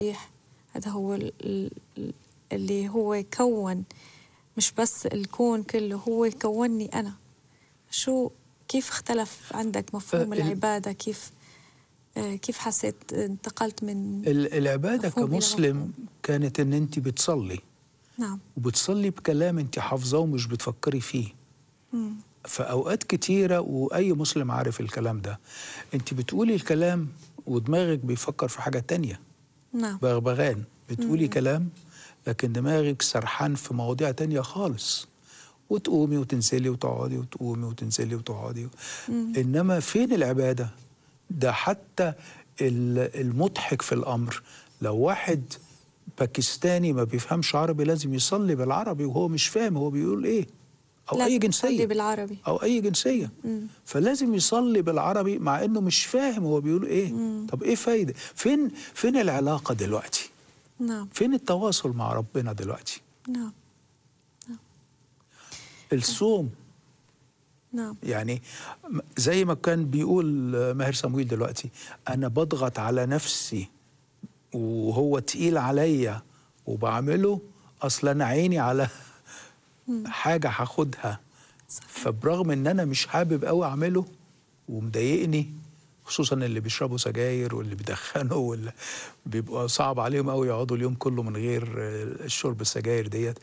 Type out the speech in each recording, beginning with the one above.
هذا هو ال- ال- اللي هو كون مش بس الكون كله هو كونني أنا شو كيف اختلف عندك مفهوم آه، ال- العبادة كيف آه، كيف حسيت انتقلت من ال- العبادة مفهوم إلى كمسلم مفهوم. كانت ان انت بتصلي نعم وبتصلي بكلام انت حافظاه ومش بتفكري فيه مم. فأوقات كتيرة وأي مسلم عارف الكلام ده أنت بتقولي الكلام ودماغك بيفكر في حاجة تانية نعم بغبغان بتقولي كلام لكن دماغك سرحان في مواضيع تانية خالص وتقومي وتنزلي وتقعدي وتقومي وتنزلي وتقعدي إنما فين العبادة ده حتى ال- المضحك في الأمر لو واحد باكستاني ما بيفهمش عربي لازم يصلي بالعربي وهو مش فاهم هو بيقول ايه او لازم اي تصلي جنسيه بالعربي او اي جنسيه فلازم يصلي بالعربي مع انه مش فاهم هو بيقول ايه طب ايه فايده فين فين العلاقه دلوقتي نعم فين التواصل مع ربنا دلوقتي نعم الصوم نعم يعني م- زي ما كان بيقول آه، ماهر صمويل دلوقتي انا بضغط على نفسي وهو تقيل عليا وبعمله اصل انا عيني على حاجه هاخدها فبرغم ان انا مش حابب قوي اعمله ومضايقني خصوصا اللي بيشربوا سجاير واللي بيدخنوا واللي بيبقى صعب عليهم قوي يقعدوا اليوم كله من غير آه، الشرب السجاير ديت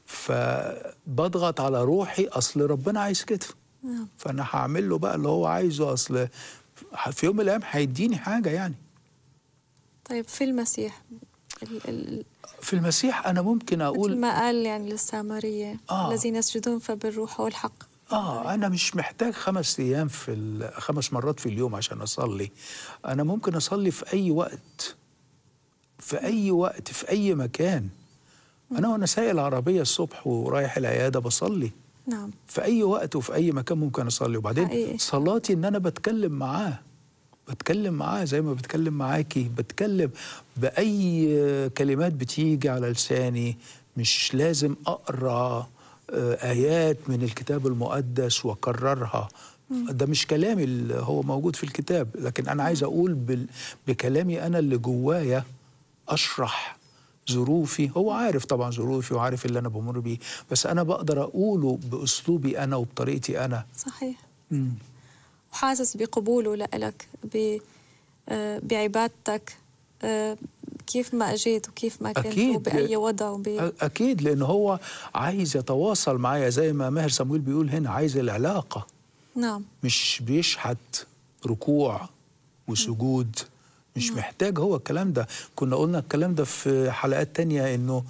فبضغط على روحي اصل ربنا عايز كده نعم فانا هعمل له بقى اللي هو عايزه اصل في يوم من الايام هيديني حاجه يعني طيب في المسيح ال- ال- في المسيح انا ممكن مثل اقول ما قال يعني للسامرية آه. الذين يسجدون فبالروح والحق اه انا مش محتاج خمس ايام في ال- خمس مرات في اليوم عشان اصلي انا ممكن اصلي في اي وقت في اي وقت في اي مكان انا وانا سايق العربيه الصبح ورايح العياده بصلي نعم في اي وقت وفي اي مكان ممكن اصلي وبعدين حقيقي. صلاتي ان انا بتكلم معاه بتكلم معاه زي ما بتكلم معاكي بتكلم باي كلمات بتيجي على لساني مش لازم اقرا آه، ايات من الكتاب المقدس واكررها ده مش كلامي اللي هو موجود في الكتاب لكن انا عايز اقول بال- بكلامي انا اللي جوايا اشرح ظروفي هو عارف طبعا ظروفي وعارف اللي انا بمر بيه بس انا بقدر اقوله باسلوبي انا وبطريقتي انا صحيح مم. وحاسس بقبوله لإلك ب آه، بعبادتك آه، كيف ما اجيت وكيف ما كنت أكيد. وبأي وضع وب... أ- اكيد لان هو عايز يتواصل معايا زي ما ماهر صمويل بيقول هنا عايز العلاقه نعم مش بيشحت ركوع وسجود مش محتاج هو الكلام ده كنا قلنا الكلام ده في حلقات تانية انه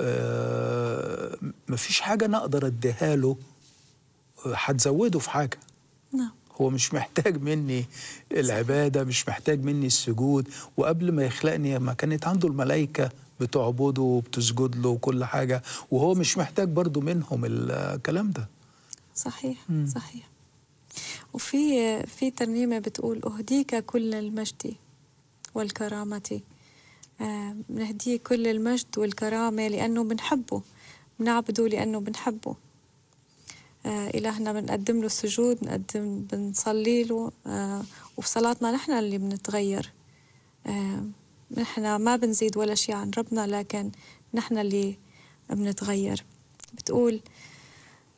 آه مفيش حاجة نقدر اديها له آه، هتزوده في حاجة نعم هو مش محتاج مني العبادة مش محتاج مني السجود وقبل ما يخلقني ما كانت عنده الملائكة بتعبده وبتسجد له وكل حاجة وهو مش محتاج برضو منهم الكلام ده صحيح صحيح وفي في ترنيمة بتقول أهديك كل المجد والكرامة آه، بنهديه كل المجد والكرامة لأنه بنحبه بنعبده لأنه بنحبه آه، إلهنا بنقدم له السجود بنقدم بنصلي له آه، وبصلاتنا نحن اللي بنتغير آه، نحن ما بنزيد ولا شيء عن ربنا لكن نحن اللي بنتغير بتقول